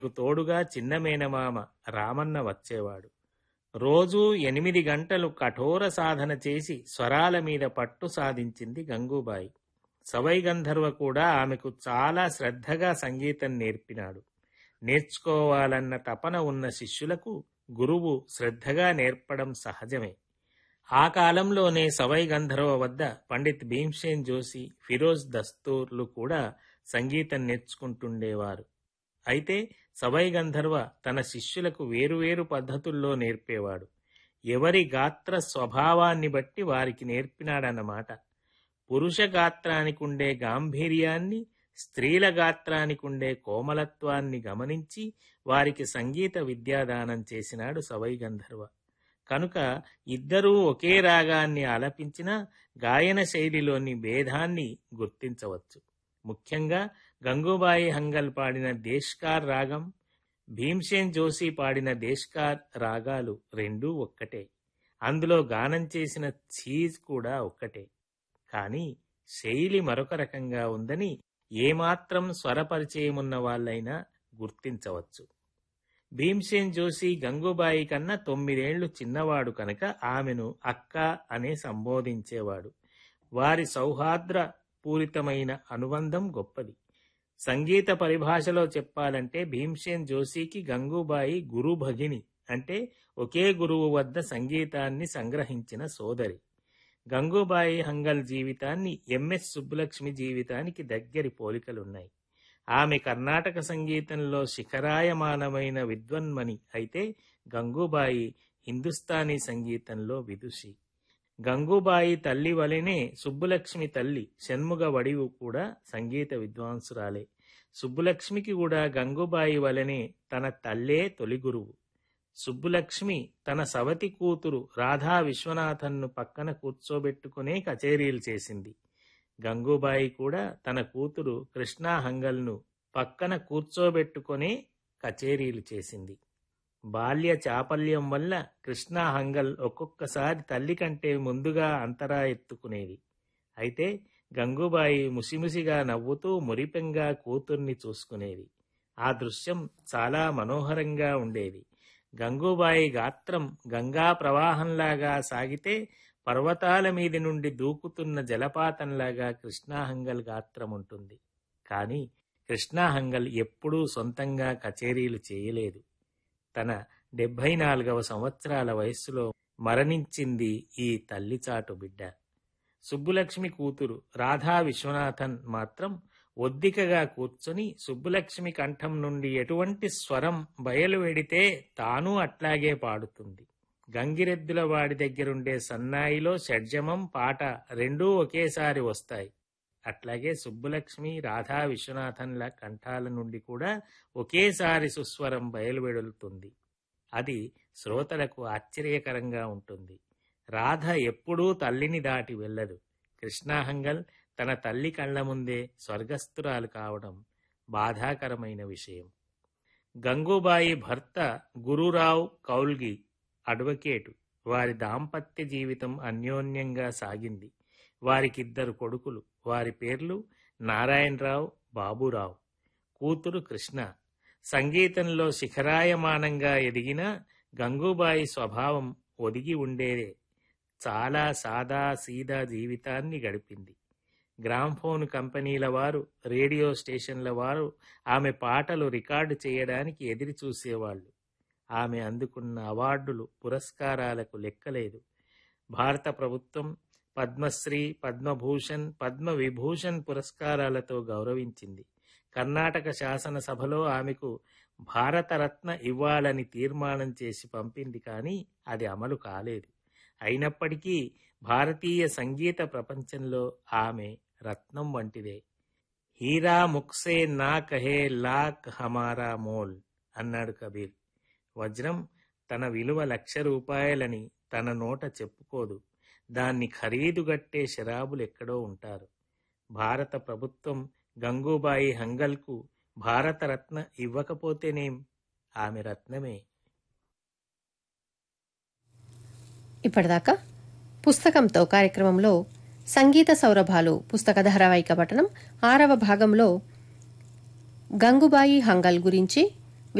తోడుగా చిన్న మేనమామ రామన్న వచ్చేవాడు రోజూ ఎనిమిది గంటలు కఠోర సాధన చేసి స్వరాల మీద పట్టు సాధించింది గంగూబాయి సవై గంధర్వ కూడా ఆమెకు చాలా శ్రద్ధగా సంగీతం నేర్పినాడు నేర్చుకోవాలన్న తపన ఉన్న శిష్యులకు గురువు శ్రద్ధగా నేర్పడం సహజమే ఆ కాలంలోనే సవై గంధర్వ వద్ద పండిత్ భీమ్సేన్ జోషి ఫిరోజ్ దస్తూర్లు కూడా సంగీతం నేర్చుకుంటుండేవారు అయితే సవై గంధర్వ తన శిష్యులకు వేరువేరు పద్ధతుల్లో నేర్పేవాడు ఎవరి గాత్ర స్వభావాన్ని బట్టి వారికి నేర్పినాడన్నమాట పురుష గాత్రానికి ఉండే గాంభీర్యాన్ని స్త్రీల గాత్రానికి ఉండే కోమలత్వాన్ని గమనించి వారికి సంగీత విద్యాదానం చేసినాడు సవై గంధర్వ కనుక ఇద్దరూ ఒకే రాగాన్ని ఆలపించిన గాయన శైలిలోని భేదాన్ని గుర్తించవచ్చు ముఖ్యంగా గంగూబాయి హంగల్ పాడిన దేశ్కార్ రాగం భీమ్సేన్ జోషి పాడిన దేశ్కార్ రాగాలు రెండూ ఒక్కటే అందులో గానం చేసిన ఛీజ్ కూడా ఒక్కటే కానీ శైలి మరొక రకంగా ఉందని ఏమాత్రం స్వరపరిచయమున్న వాళ్ళైనా గుర్తించవచ్చు భీమ్సేన్ జోషి గంగూబాయి కన్నా తొమ్మిదేళ్లు చిన్నవాడు కనుక ఆమెను అక్క అనే సంబోధించేవాడు వారి సౌహార్ద్ర పూరితమైన అనుబంధం గొప్పది సంగీత పరిభాషలో చెప్పాలంటే భీమ్సేన్ జోషికి గంగూబాయి గురు భగిని అంటే ఒకే గురువు వద్ద సంగీతాన్ని సంగ్రహించిన సోదరి గంగూబాయి హంగల్ జీవితాన్ని ఎంఎస్ సుబ్బలక్ష్మి జీవితానికి దగ్గరి పోలికలున్నాయి ఆమె కర్ణాటక సంగీతంలో శిఖరాయమానమైన విద్వన్మణి అయితే గంగూబాయి హిందుస్థానీ సంగీతంలో విదుషి గంగూబాయి తల్లి వలెనే సుబ్బులక్ష్మి తల్లి షణ్ముగ వడివు కూడా సంగీత విద్వాంసురాలే సుబ్బులక్ష్మికి కూడా గంగూబాయి వలెనే తన తల్లే తొలి గురువు సుబ్బులక్ష్మి తన సవతి కూతురు రాధా విశ్వనాథన్ను పక్కన కూర్చోబెట్టుకునే కచేరీలు చేసింది గంగూబాయి కూడా తన కూతురు కృష్ణా హంగల్ను పక్కన కూర్చోబెట్టుకునే కచేరీలు చేసింది బాల్య చాపల్యం వల్ల కృష్ణా హంగల్ ఒక్కొక్కసారి తల్లి కంటే ముందుగా అంతరా ఎత్తుకునేది అయితే గంగూబాయి ముసిముసిగా నవ్వుతూ మురిపెంగా కూతుర్ని చూసుకునేది ఆ దృశ్యం చాలా మనోహరంగా ఉండేది గంగూబాయి గాత్రం గంగా ప్రవాహంలాగా సాగితే పర్వతాల మీది నుండి దూకుతున్న జలపాతంలాగా కృష్ణాహంగల్ గాత్రం ఉంటుంది కానీ కృష్ణాహంగల్ ఎప్పుడూ సొంతంగా కచేరీలు చేయలేదు తన డెబ్భై నాలుగవ సంవత్సరాల వయస్సులో మరణించింది ఈ తల్లిచాటు బిడ్డ సుబ్బులక్ష్మి కూతురు రాధా విశ్వనాథన్ మాత్రం ఒద్దికగా కూర్చొని సుబ్బులక్ష్మి కంఠం నుండి ఎటువంటి స్వరం బయలువెడితే తాను అట్లాగే పాడుతుంది గంగిరెద్దుల వాడి దగ్గరుండే సన్నాయిలో షడ్జమం పాట రెండూ ఒకేసారి వస్తాయి అట్లాగే సుబ్బులక్ష్మి రాధా విశ్వనాథన్ల కంఠాల నుండి కూడా ఒకేసారి సుస్వరం బయలువెడులుతుంది అది శ్రోతలకు ఆశ్చర్యకరంగా ఉంటుంది రాధ ఎప్పుడూ తల్లిని దాటి వెళ్ళదు కృష్ణాహంగల్ తన తల్లి కళ్ల ముందే స్వర్గస్థురాలు కావడం బాధాకరమైన విషయం గంగూబాయి భర్త గురురావు కౌల్గి అడ్వకేటు వారి దాంపత్య జీవితం అన్యోన్యంగా సాగింది వారికిద్దరు కొడుకులు వారి పేర్లు నారాయణరావు బాబురావు కూతురు కృష్ణ సంగీతంలో శిఖరాయమానంగా ఎదిగిన గంగూబాయి స్వభావం ఒదిగి ఉండేదే చాలా సాదా సీదా జీవితాన్ని గడిపింది గ్రామ్ఫోన్ కంపెనీల వారు రేడియో స్టేషన్ల వారు ఆమె పాటలు రికార్డు చేయడానికి ఎదిరి చూసేవాళ్ళు ఆమె అందుకున్న అవార్డులు పురస్కారాలకు లెక్కలేదు భారత ప్రభుత్వం పద్మశ్రీ పద్మభూషణ్ పద్మవిభూషణ్ పురస్కారాలతో గౌరవించింది కర్ణాటక శాసనసభలో ఆమెకు భారతరత్న ఇవ్వాలని తీర్మానం చేసి పంపింది కానీ అది అమలు కాలేదు అయినప్పటికీ భారతీయ సంగీత ప్రపంచంలో ఆమె రత్నం వంటిదే హీరా ముక్సే నా కహే లాక్ హమారా మోల్ అన్నాడు కబీర్ వజ్రం తన విలువ లక్ష రూపాయలని తన నోట చెప్పుకోదు దాన్ని ఖరీదుగట్టే శరాబులు ఎక్కడో ఉంటారు భారత ప్రభుత్వం గంగూబాయి హంగల్కు భారతరత్న ఇవ్వకపోతేనేం ఆమె రత్నమే ఇప్పటిదాకా పుస్తకంతో కార్యక్రమంలో సంగీత సౌరభాలు పుస్తక ధారావాహిక పఠనం ఆరవ భాగంలో గంగుబాయి హంగల్ గురించి